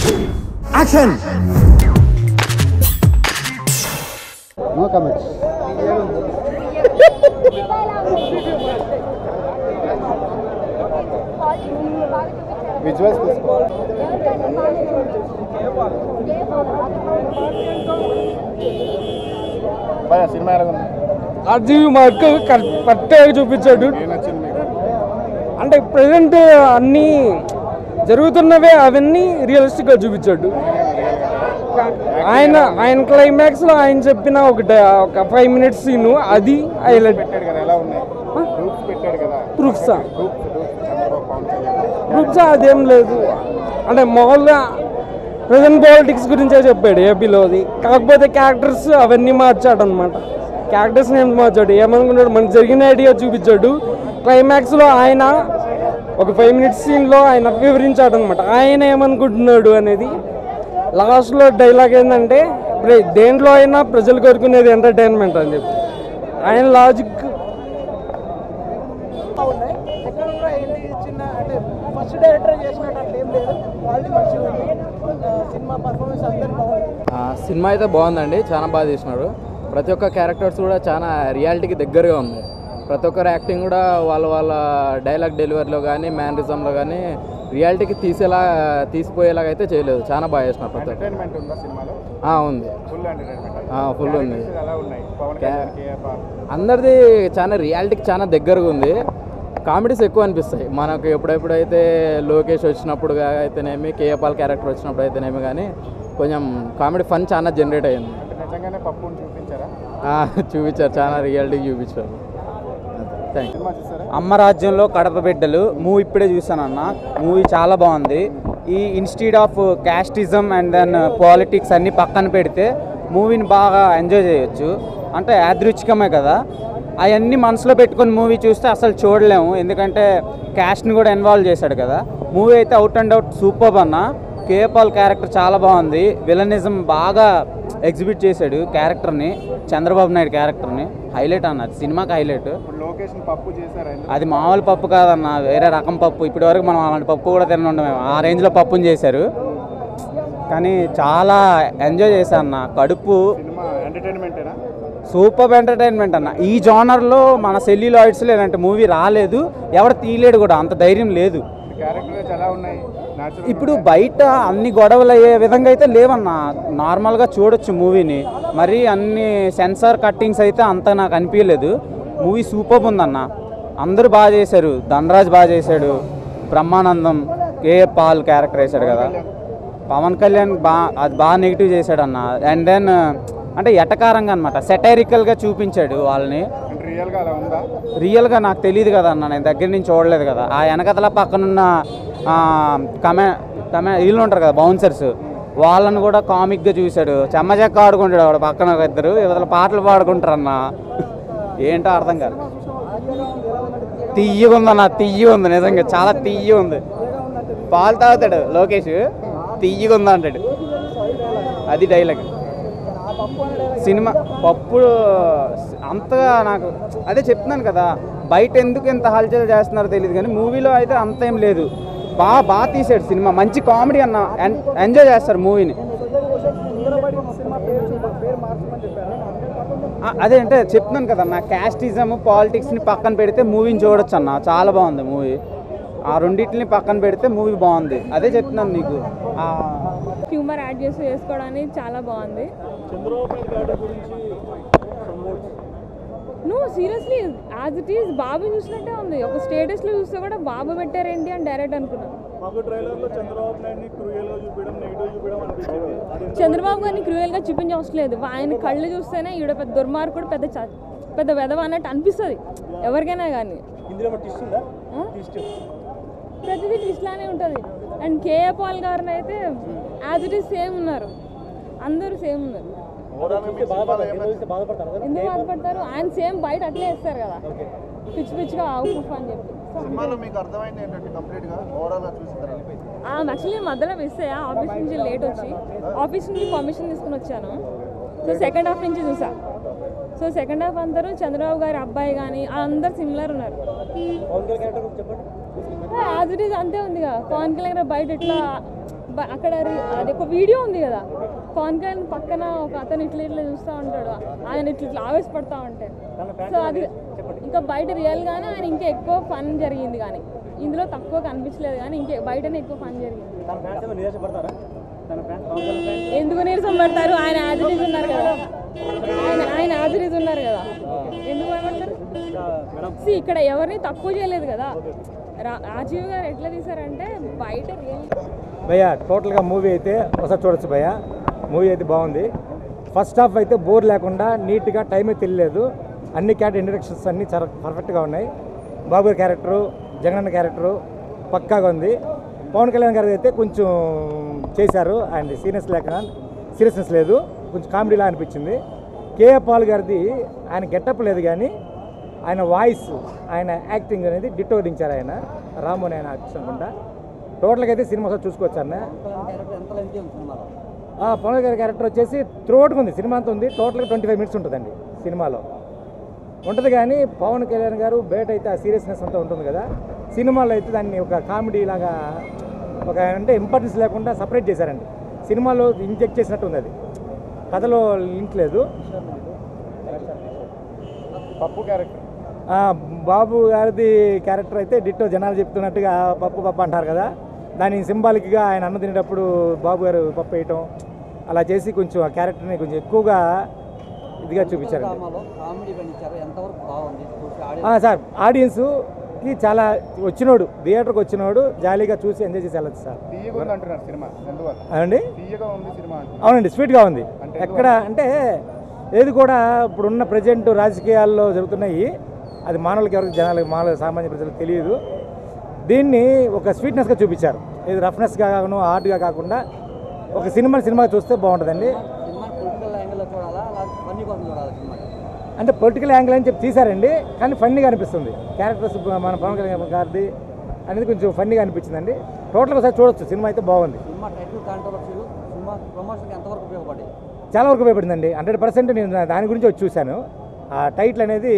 Action no comments visuals తీసుకో బాగా cinema ఎలా ఉంది అది మాకు కరెక్ట్గా చూపించాడు ఏం నచ్చింది మీకు అంటే ప్రజెంట్ అన్నీ జరుగుతున్నవే అవన్నీ రియలిస్టిక్గా చూపించాడు ఆయన ఆయన క్లైమాక్స్లో ఆయన చెప్పిన ఒక డ- ఒక ఫైవ్ మినిట్స్ సీన్ అది హైలైట్ పెట్టాడు కదా ఎలా ఉన్నాయి గ్రూప్స్ పెట్టాడు కదా ప్రూఫ్సా గ్రూప్స్ గ్రూప్స్ చంద్రబాబు పవన్ కళ్యాణ్ ప్రూఫ్సా అదేం లేదు అంటే మామూలుగా ప్రజెంట్ పాలిటిక్స్ గురించే చెప్పాడు ఏపీలోది కాకపోతే క్యారెక్టర్స్ అవన్నీ మార్చాడు అనమాట క్యారెక్టర్స్ ఏం మార్చాడు ఏమనుకున్నాడు మనకు జరిగిన ఐడియా చూపించాడు క్లైమాక్స్లో ఆయన ఒక ఫైవ్ మినిట్స్ సీన్లో ఆయన వివరించాడు అనమాట ఆయన ఏమనుకుంటున్నాడు అనేది లాస్ట్లో డైలాగ్ ఏంటంటే "ప్రే- దేంట్లో అయినా ప్రజలు కోరుకునేది ఎంటర్టైన్మెంట్ అని చెప్పి ఆయన లాజిక్ ఉన్నాయి ఎక్కడ కూడా ఏంటి చిన్న అంటే ఫస్ట్ డైరెక్టర్ చేసినట్టు అట్లా ఏం లేదు క్వాలిటీ మంచిగా ఉంది ఆ, సినిమా పర్ఫార్మెన్స్ అందరు బాగుంది ఆ, సినిమా అయితే బాగుందండి చాలా బాగా తీసినారు ప్రతి ఒక్క క్యారెక్టర్స్ కూడా చాలా రియాలిటీకి దగ్గరగా ఉంది ప్రతి ఒక్కరు యాక్టింగ్ కూడా వాళ్ళ వాళ్ళ డైలాగ్ డెలివరీలో కానీ మ్యానరిజంలో కానీ రియాలిటీకి తీసేలా తీసిపోయేలాగా అయితే చేయలేదు చాలా బాగా చేసినారు ప్రతి ఒక్కరు ఎంటర్టైన్మెంట్ ఉందా సినిమాలో ఆ, ఉంది ఫుల్ ఎంటర్టైన్మెంట్ ఆ, full ఉంది. ఎలా ఉన్నాయి పవన్ కళ్యాణ్ కేఆర్ అందరిది చాలా రియాలిటీకి చాలా దగ్గరగా ఉంది కామెడీస్ ఎక్కువ అనిపిస్తాయి మనకు ఎప్పుడెప్పుడైతే లోకేష్ వచ్చినప్పుడు గా- అయితేనేమి కేఏపాల్ క్యారెక్టర్ వచ్చినప్పుడు అయితేనేమి కానీ కొంచెం కామెడీ ఫన్ చాలా జనరేట్ అయింది అంటే నిజంగానే పప్పుని చూపించారా ఆ, చూపించారు చాలా రియాలిటీ చూపించారు థ్యాంక్ యూ సినిమా చూసారా అమ్మ రాజ్యంలో కడప బిడ్డలు మూవీ ఇప్పుడే చూసానన్న మూవీ చాలా బాగుంది ఈ institute of casteism and then politics అన్నీ పక్కన పెడితే మూవీని బాగా ఎంజాయ్ చేయొచ్చు అంటే యాదృచ్ఛికమే కదా అవన్నీ మనసులో పెట్టుకొని మూవీ చూస్తే అసలు చూడలేము ఎందుకంటే క్యాస్ట్ని కూడా ఇన్వాల్వ్ చేశాడు కదా మూవీ అయితే అవుట్ అండ్ అవుట్ సూపర్ అన్న కేపాల్ క్యారెక్టర్ చాలా బాగుంది విలనిజం బాగా ఎగ్జిబిట్ చేశాడు క్యారెక్టర్ని చంద్రబాబు నాయుడు క్యారెక్టర్ని హైలైట్ అన్నది సినిమాకి హైలైట్ ఇప్పుడు లొకేషన్ పప్పు చేశారా ఎందుకు అది మామూలు పప్పు కాదన్న వేరే రకం పప్పు ఇప్పటి వరకు మనం అలాంటి పప్పు కూడా తినండి మేము ఆ రేంజ్లో పప్పుని చేశారు కానీ చాలా ఎంజాయ్ చేశాను అన్న కడుపు సినిమా ఎంటర్టైన్మెంటేనా సూపర్ ఎంటర్టైన్మెంట్ అన్న ఈ జానర్లో మన సెల్యులాయిడ్స్లో ఇలాంటి మూవీ రాలేదు ఎవరు తీయలేడు కూడా అంత ధైర్యం లేదు క్యారెక్టర్స్ ఎలా ఉన్నాయి న్యాచురల్ ఇప్పుడు బయట అన్ని గొడవలు అయ్యే విధంగా అయితే లేవన్న నార్మల్గా చూడొచ్చు మూవీని మరి అన్ని సెన్సార్ కట్టింగ్స్ అయితే అంత నాకు అనిపించలేదు మూవీ సూపర్ ఉందన్న అందరూ బాగా చేశారు ధనరాజ్ బాగా చేశాడు బ్రహ్మానందం కే పాల్ క్యారెక్టర్ వేశాడు కదా పవన్ కళ్యాణ్ బా అది బాగా నెగిటివ్ చేశాడు అన్న అండ్ దెన్ అంటే ఎటకారంగా అనమాట సెటైరికల్గా చూపించాడు వాళ్ళని అంటే రియల్గా అలా ఉందా రియల్గా నాకు తెలియదు కదా అన్న నేను దగ్గర నుంచి చూడలేదు కదా ఆ వెనకతల పక్కనున్న ఆ, కమే కమే వీళ్ళు ఉంటారు కదా బౌన్సర్స్ వాళ్ళని కూడా కామిక్గా చూశాడు చెమ్మచెక్క ఆడుకుంటాడు వాడు పక్కన ఒక ఇద్దరు ఇవతల పాటలు పాడుకుంటారు అన్న ఏంటో అర్థం కాదు తియ్యగా ఉందన్న తియ్య ఉంది నిజంగా చాలా తియ్య ఉంది పాలు తాగుతాడు లోకేష్ తియ్యగా ఉందా అంటాడు అది డైలాగ్ సినిమా పప్పు అంతగా నాకు అదే చెప్తున్నాను కదా బయట ఎందుకు ఎంత హల్చల్ చేస్తున్నారో తెలియదు కానీ మూవీలో అయితే అంత ఏం లేదు బాగా బాగా తీసాడు సినిమా మంచి కామెడీ అన్న ఎన్- ఎంజాయ్ చేస్తారు మూవీని ఆ, అదే అంటే చెప్తున్నాను కదా నా క్యాస్టిజం పాలిటిక్స్ని పక్కన పెడితే మూవీని చూడొచ్చు అన్న చాలా బాగుంది మూవీ ఆ రెండింటిని పక్కన పెడితే మూవీ బాగుంది అదే చెప్తున్నాను నీకు ఆ, హ్యూమర్ యాడ్ చేసి చేసుకోవడానికి చాలా బాగుంది నువ్వు seriously as it is Babu చూసినట్టే ఉంది ఒక స్టేటస్లో చూస్తే కూడా బాబు పెట్టారేంటి అని డైరెక్ట్ అనుకున్నాను చంద్రబాబు గారిని క్రూయల్గా చూపించే అవసరం లేదు ఆయన కళ్ళు చూస్తేనే ఈడ పెద్ద దుర్మార్గుడు పెద్ద చ- పెద్ద వెధవ అన్నట్టు అనిపిస్తుంది ఎవరికైనా కానీ ఆ? ప్రతిదీ ట్విస్ట్ లానే ఉంటుంది అండ్ కేఏ పాల్ గారిని అయితే యాజ్ ఇట్ ఈస్ సేమ్ ఉన్నారు అందరూ సేమ్ ఉన్నారు ఎందుకు బాధపడతారు ఆయన సేమ్ బయట అట్లే వేస్తారు కదా పిచ్చి పిచ్చిగా అవుట్ అని చెప్పి సినిమాలో మీకు అర్థమైంది ఏంటంటే కంప్లీట్గా ఓవరాల్గా చూసిన తర్వాత యాక్చువల్లీ మధ్యలో మిస్ అయ్యా ఆఫీస్ నుంచి లేట్ వచ్చి ఆఫీస్ నుంచి పర్మిషన్ తీసుకుని వచ్చాను సో సెకండ్ హాఫ్ నుంచి చూసా సో సెకండ్ హాఫ్ అందరూ చంద్రబాబు గారి అబ్బాయి కానీ అందరు సిమిలర్ ఉన్నారు యాజ్ ఇట్ ఈస్ అంతే ఉందిగా పవన్ కళ్యాణ్ గారు బయట ఎట్లా బ- అక్కడ రి- అది ఒక వీడియో ఉంది కదా పవన్ కళ్యాణ్ పక్కన ఒక అతను ఇట్లా ఇట్లా చూస్తూ ఉంటాడు ఆయన ఇట్లా ఇట్లా ఆవేశపడతా ఉంటాడు సో అది ఇంకా బయట రియల్ గానే ఆయన ఇంకా ఎక్కువ ఫన్ జరిగింది కానీ ఇందులో తక్కువ కనిపించలేదు కానీ ఇంకా బయటనే ఎక్కువ ఫన్ జరిగింది ఎందుకు నీరసం పడతారు ఆయన యాజిటీస్ ఉన్నారు కదా ఆయన ఆయన యాజిటీస్ ఉన్నారు కదా ఎందుకు భయపడతారు See, ఇక్కడ ఎవరిని తక్కువ చేయలేదు కదా రా- రాజీవ్ గారు ఎట్లా తీసారంటే బయట రియల్ భయ్య టోటల్గా మూవీ అయితే ఒకసారి చూడొచ్చు భయ్య మూవీ అయితే బాగుంది ఫస్ట్ హాఫ్ అయితే బోర్ లేకుండా నీట్గా టైం అయితే తెలియలేదు అన్ని క్యారెక్టర్ ఇంట్రడక్షన్స్ అన్నీ చాలా పర్ఫెక్ట్గా ఉన్నాయి బాబు గారి క్యారెక్టరు జగనన్న క్యారెక్టరు పక్కాగా ఉంది పవన్ కళ్యాణ్ గారి అయితే కొంచెం చేశారు అండ్ సీరియస్ లేక సీరియస్నెస్ లేదు కొంచెం కామెడీలా అనిపించింది కేఏ పాల్ గారిది ఆయన గెటప్ లేదు కానీ ఆయన వాయిస్ ఆయన యాక్టింగ్ అనేది డిట్టో దించారు ఆయన రాము అని ఆయన ఆర్టిస్ట్ అనుకుంటా టోటల్గా అయితే సినిమా ఒకసారి చూసుకోవచ్చు అన్న ఆ, పవన్ గారి క్యారెక్టర్ వచ్చేసి త్రోట్గా ఉంది సినిమా అంతా ఉంది టోటల్గా ట్వంటీ ఫైవ్ మినిట్స్ ఉంటుందండి సినిమాలో ఉంటుంది కానీ పవన్ కళ్యాణ్ గారు బయట అయితే ఆ సీరియస్నెస్ అంతా ఉంటుంది కదా సినిమాలో అయితే దాన్ని ఒక కామెడీ లాగా ఒక అంటే ఇంపార్టెన్స్ లేకుండా సపరేట్ చేశారండి సినిమాలో ఇంజెక్ట్ చేసినట్టు ఉంది అది కథలో లింక్ లేదు పప్పు క్యారెక్టర్ ఆ, బాబు గారిది క్యారెక్టర్ అయితే డిట్టో జనాలు చెప్తున్నట్టుగా పప్పు పప్పు అంటారు కదా దాని సింబాలిక్గా ఆయన అన్న తినేటప్పుడు బాబు గారు పప్పు వేయటం అలా చేసి కొంచెం ఆ క్యారెక్టర్ని కొంచెం ఎక్కువగా ఇదిగా చూపించారు కామెడీ పండించారు ఎంతవరకు బాగుంది చూసి ఆ, సార్ ఆడియన్స్కి చాలా వచ్చినోడు థియేటర్కి వచ్చినోడు జాలీగా చూసి ఎంజాయ్ చేసి వెళ్ళచ్చు సార్ తీయగా ఉంది అంటున్నారు సినిమా ఎందువల్ల అవునండి తీయగా ఉంది సినిమా అంటున్నారు అవునండి స్వీట్గా ఉంది అంటే ఎక్కడ అంటే ఏది కూడా ఇప్పుడున్న ప్రజెంట్ రాజకీయాల్లో జరుగుతున్నాయి అది మానవులకి ఎవరికి జనాలకి మానవ సామాన్య ప్రజలకు తెలియదు దీన్ని ఒక స్వీట్నెస్గా చూపించారు ఇది రఫ్నెస్గా కాకుండా హార్డ్గా కాకుండా ఒక సినిమా సినిమా చూస్తే బాగుంటుందండి సినిమా పొలిటికల్ యాంగిల్లో చూడాలా అలా ఫన్నీ కోసం చూడాలా సినిమా అంటే పొలిటికల్ యాంగిల్ అని చెప్పి తీశారండి కానీ ఫన్నీగా అనిపిస్తుంది క్యారెక్టర్స్ మన పవన్ కళ్యాణ్ గారిది అనేది కొంచెం ఫన్నీగా అనిపించిందండి టోటల్గా ఒకసారి చూడొచ్చు సినిమా అయితే బాగుంది సినిమా టైటిల్ కాంట్రవర్సీలు సినిమా ప్రమోషన్కి ఎంతవరకు ఉపయోగపడ్డాయి చాలా వరకు ఉపయోగపడిందండి హండ్రెడ్ పర్సెంట్ నేను దా- దాని గురించి వచ్చి చూశాను ఆ టైటిల్ అనేది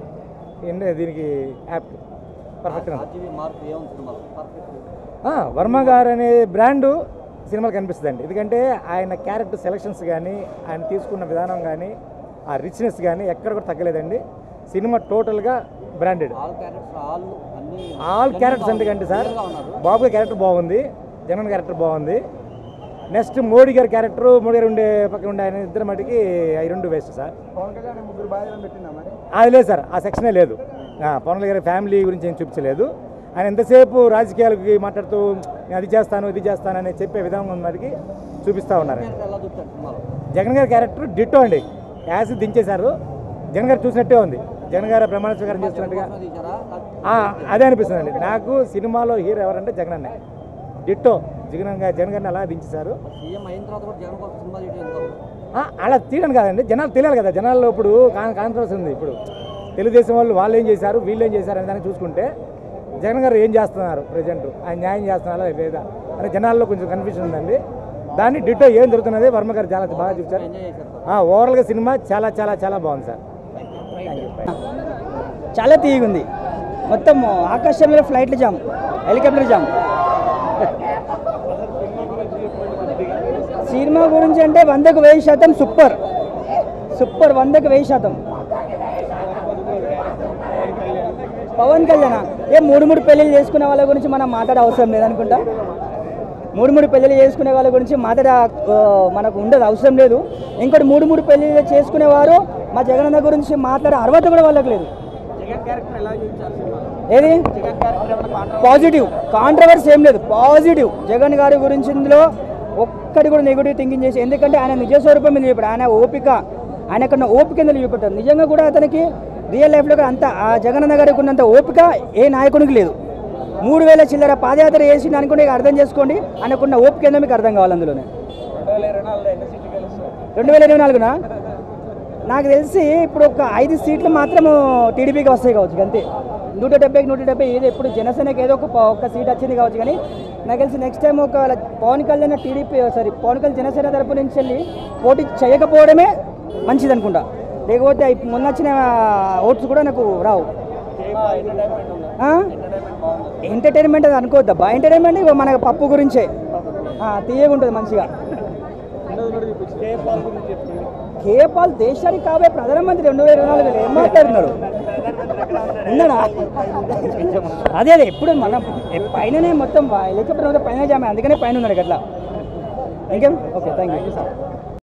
ఏంటి దీనికి యాప్ పర్ఫెక్ట్గా ఉంది. ఆర్జీవీ మార్క్ ఏముంది సినిమాలో పర్ఫెక్ట్ ఆ, వర్మ గారు అనే బ్రాండు సినిమాకి కనిపిస్తుందండి ఎందుకంటే ఆయన క్యారెక్టర్ సెలక్షన్స్ కానీ ఆయన తీసుకున్న విధానం కానీ ఆ రిచ్నెస్ కానీ ఎక్కడ కూడా తగ్గలేదండి సినిమా టోటల్గా బ్రాండెడ్ ఆల్ క్యారెక్టర్స్ ఆల్ అన్ని ఆల్ క్యారెక్టర్స్ ఎందుకంటే సార్ బాబు గారి క్యారెక్టర్ బాగుంది జగన్ క్యారెక్టర్ బాగుంది నెక్స్ట్ మోడీ గారి క్యారెక్టర్ మోడీ గారు ఉండే పక్కన ఉండే ఆయన ఇద్దరు మటుకి అవి రెండు వేస్ట్ సార్ పవన్ కళ్యాణ్ ముగ్గురు బాధ్యతలు పెట్టిందా మరి అది లేదు సార్ ఆ సెక్షనే లేదు ఆ, పవన్ కళ్యాణ్ గారి ఫ్యామిలీ గురించి ఏం చూపించలేదు ఆయన ఎంతసేపు రాజకీయాలకి మాట్లాడుతూ నేను అది చేస్తాను ఇది చేస్తాను అని చెప్పే విధానం ఉన్నదికి చూపిస్తూ ఉన్నారు ఎలా చూపుతారు సినిమాలో జగన్ గారి క్యారెక్టర్ డిట్టో అండి యాసిడ్ దించేశారు జగన్ గారు చూసినట్టే ఉంది జగన్ గారు ప్రమాణ స్వీకారం చేస్తున్నట్టుగా తీసారా ఆ, అదే అనిపిస్తుందండి నాకు సినిమాలో హీరో ఎవరంటే జగన్ అన్నే డిట్టో జగన్ గారు జగన్ గారిని అలా దించేశారు సీఎం అయిన తర్వాత కూడా జగన్ కోసం సినిమా తీయడం ఎంతవరకు ఆ, అలా తీయడం కాదండి జనాలు తెలియాలి కదా జనాల్లో ఇప్పుడు కాన్ఫరెన్స్ ఉంది ఇప్పుడు తెలుగుదేశం వాళ్ళు వాళ్ళు ఏం చేశారు వీళ్ళు ఏం చేశారు అనే దాన్ని చూసుకుంటే జగన్ గారు ఏం చేస్తున్నారు ప్రజెంట్ ఆయన న్యాయం చేస్తున్నారా లేదా అని జనాల్లో కొంచెం కన్ఫ్యూజన్ ఉందండి దాన్ని డిటో ఏం జరుగుతున్నది వర్మ గారు చాలా బాగా చూపించారు ఎంజాయ్ చేశారు ఆ, ఓవరాల్గా సినిమా చాలా చాలా చాలా బాగుంది సార్ చాలా తీయగుంది మొత్తం ఆకాశంలో ఫ్లైట్లు జామ్ హెలికాప్టర్ జామ్ సినిమా గురించి అంటే వందకు వెయ్యి శాతం సూపర్ సూపర్ వందకు వెయ్యి శాతం పవన్ కళ్యాణ్ ఏ మూడు మూడు పెళ్ళిళ్ళు చేసుకునే వాళ్ళ గురించి మనం మాట్లాడే అవసరం లేదనుకుంటా మూడు మూడు పెళ్ళిళ్ళు చేసుకునే వాళ్ళ గురించి మాట్లాడే ఆ, మనకు ఉండదు అవసరం లేదు ఇంకోటి మూడు మూడు పెళ్ళిళ్ళు చేసుకునేవారు మా జగనన్న గురించి మాట్లాడే అర్హత కూడా వాళ్ళకి లేదు ఏది పాజిటివ్ కాంట్రవర్సీ ఏం లేదు పాజిటివ్ జగన్ గారి గురించి ఇందులో ఒక్కటి కూడా నెగిటివ్ థింకింగ్ చేసి ఎందుకంటే ఆయన నిజ స్వరూపం మీద చూపాడు ఆయన ఓపిక ఆయనకున్న ఓపిక ఇందులో చూపెట్టారు నిజంగా కూడా అతనికి రియల్ లైఫ్లో కూడా అంత ఆ జగనన్న గారికి ఉన్నంత ఓపిక ఏ నాయకునికి లేదు మూడు వేల చిల్లర పాదయాత్ర చేసి అనుకుంటే ఇక అర్థం చేసుకోండి ఆయనకున్న ఓపిక ఏందో మీకు అర్థం కావాలి అందులోనే రెండు వేల ఇరవై నాలుగున నాకు తెలిసి ఇప్పుడు ఒక ఐదు సీట్లు మాత్రం టీడీపీకి వస్తాయి కావచ్చు అంతే నూట డెబ్బైకి నూట డెబ్బై ఏదో ఇప్పుడు జనసేనకి ఏదో ఒక ప- ఒక్క సీట్ వచ్చింది కావచ్చు కానీ నాకు తెలిసి నెక్స్ట్ టైం ఒక పవన్ కళ్యాణ్ టీడీపీ సారీ పవన్ కళ్యాణ్ జనసేన తరపు నుంచి వెళ్ళి పోటీ చేయకపోవడమే మంచిది అనుకుంటా లేకపోతే ఇప్పు- మొన్న వచ్చిన ఓట్స్ కూడా నాకు రావు ఎంటర్టైన్మెంట్ అది అనుకోవద్దబ్బా ఎంటర్టైన్మెంట్ ఇగో మన పప్పు గురించే తీయగా ఉంటుంది మంచిగా కేపాల్ దేశానికి కాబోయే ప్రధానమంత్రి రెండు వేల ఇరవై నాలుగు ఏం మాట్లాడుతున్నాడు ఉన్నాడా అదే అదే ఎప్పుడు మనం పైననే మొత్తం హెలికాప్టర్ పైన జామే అందుకనే పైన ఉన్నాడు అట్లా ఇంకేం ఓకే థ్యాంక్ యూ